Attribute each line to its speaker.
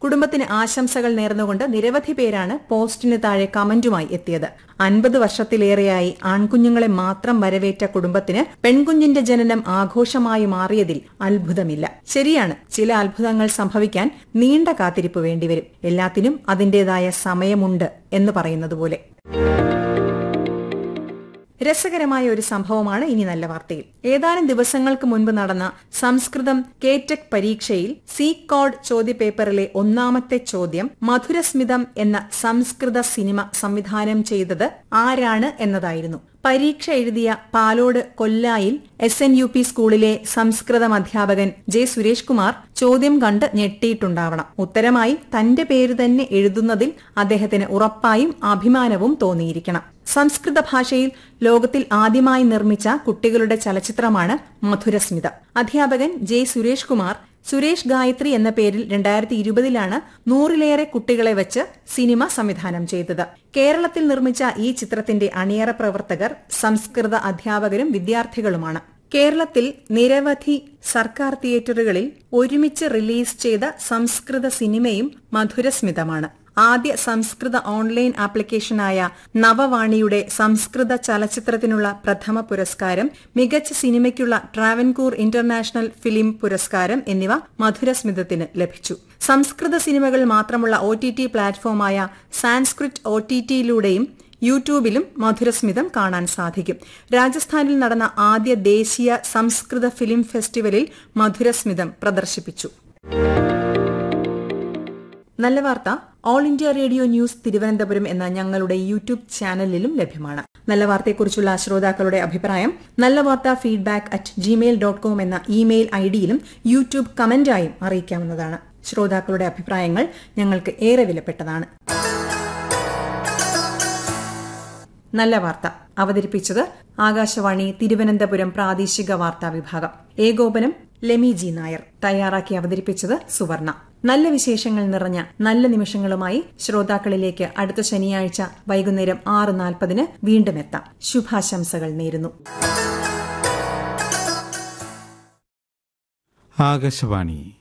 Speaker 1: കുടുംബത്തിന് ആശംസകൾ നേർന്നുകൊണ്ട് നിരവധി പേരാണ് പോസ്റ്റിന് താഴെ കമന്റുമായി എത്തിയത് അൻപത് വർഷത്തിലേറെയായി ആൺകുഞ്ഞുങ്ങളെ മാത്രം വരവേറ്റ കുടുംബത്തിന് പെൺകുഞ്ഞിന്റെ ജനനം ആഘോഷമായി മാറിയതിൽ അത്ഭുതമില്ല ശരിയാണ് ചില അത്ഭുതങ്ങൾ സംഭവിക്കാൻ നീണ്ട കാത്തിരിപ്പ് വേണ്ടിവരും എല്ലാത്തിനും അതിന്റേതായ സമയമുണ്ട് എന്ന് പറയുന്നത് പോലെ രസകരമായ ഒരു സംഭവമാണ് ഇനി നല്ല വാർത്തയിൽ ഏതാനും ദിവസങ്ങൾക്ക് മുൻപ് നടന്ന സംസ്കൃതം കേറ്റക് പരീക്ഷയിൽ സി കോഡ് ചോദ്യപേപ്പറിലെ ഒന്നാമത്തെ ചോദ്യം മധുരസ്മിതം എന്ന സംസ്കൃത സിനിമ സംവിധാനം ചെയ്തത് ആരാണ് എന്നതായിരുന്നു പരീക്ഷ എഴുതിയ പാലോട് കൊല്ലായിൽ എസ് എൻ യു പി സ്കൂളിലെ സംസ്കൃതം അധ്യാപകൻ ജെ സുരേഷ് കുമാർ ചോദ്യം കണ്ട് ഞെട്ടിയിട്ടുണ്ടാവണം ഉത്തരമായി തന്റെ പേര് തന്നെ എഴുതുന്നതിൽ അദ്ദേഹത്തിന് ഉറപ്പായും അഭിമാനവും തോന്നിയിരിക്കണം സംസ്കൃത ഭാഷയിൽ ലോകത്തിൽ ആദ്യമായി നിർമ്മിച്ച കുട്ടികളുടെ ചലച്ചിത്രമാണ് മധുരസ്മിത അധ്യാപകൻ ജെ സുരേഷ് കുമാർ സുരേഷ് ഗായത്രി എന്ന പേരിൽ രണ്ടായിരത്തി ഇരുപതിലാണ് നൂറിലേറെ കുട്ടികളെ വെച്ച് സിനിമ സംവിധാനം ചെയ്തത് കേരളത്തിൽ നിർമ്മിച്ച ഈ ചിത്രത്തിന്റെ അണിയറ പ്രവർത്തകർ സംസ്കൃത അധ്യാപകരും വിദ്യാർത്ഥികളുമാണ് കേരളത്തിൽ നിരവധി സർക്കാർ തിയേറ്ററുകളിൽ ഒരുമിച്ച് റിലീസ് ചെയ്ത സംസ്കൃത സിനിമയും മധുരസ്മിതമാണ് ആദ്യ സംസ്കൃത ഓൺലൈൻ ആപ്ലിക്കേഷനായ നവവാണിയുടെ സംസ്കൃത ചലച്ചിത്രത്തിനുള്ള പ്രഥമ പുരസ്കാരം മികച്ച സിനിമയ്ക്കുള്ള ട്രാവൻകൂർ ഇന്റർനാഷണൽ ഫിലിം പുരസ്കാരം എന്നിവ മധുരസ്മിതത്തിന് ലഭിച്ചു സംസ്കൃത സിനിമകൾ മാത്രമുള്ള ഒ ടി ടി പ്ലാറ്റ്ഫോമായ സാൻസ്ക്രിറ്റ് ഒ ടി ടിയിലൂടെയും യൂട്യൂബിലും മധുരസ്മിതം കാണാൻ സാധിക്കും രാജസ്ഥാനിൽ നടന്ന ആദ്യ ദേശീയ സംസ്കൃത ഫിലിം ഫെസ്റ്റിവലിൽ മധുരസ്മിതം പ്രദർശിപ്പിച്ചു നല്ല വാർത്ത All India Radio news Thiruvananthapuram എന്ന ഞങ്ങളുടെ യൂട്യൂബ് ചാനലിലും ലഭ്യമാണ് നല്ല വാർത്തയെക്കുറിച്ചുള്ള ശ്രോതാക്കളുടെ അഭിപ്രായം നല്ല വാർത്ത feedback at Gmail dot com എന്ന ഇമെയിൽ ഐഡിയിലും യൂട്യൂബ് കമന്റായും അറിയിക്കാവുന്നതാണ് ശ്രോതാക്കളുടെ അഭിപ്രായങ്ങൾ ഞങ്ങൾക്ക് ഏറെ വിലപ്പെട്ടതാണ് നല്ല വാർത്ത അവതരിപ്പിച്ചത് ആകാശവാണി തിരുവനന്തപുരം പ്രാദേശിക വാർത്താ വിഭാഗം ഏകോപനം ലെമി ജി നായർ തയ്യാറാക്കി അവതരിപ്പിച്ചത് സുവർണ നല്ല വിശേഷങ്ങൾ നിറഞ്ഞ നല്ല നിമിഷങ്ങളുമായി ശ്രോതാക്കളിലേക്ക് അടുത്ത ശനിയാഴ്ച വൈകുന്നേരം ആറ് നാൽപ്പതിന് വീണ്ടും എത്താം ശുഭാശംസകൾ നേരുന്നു
Speaker 2: ആകാശവാണി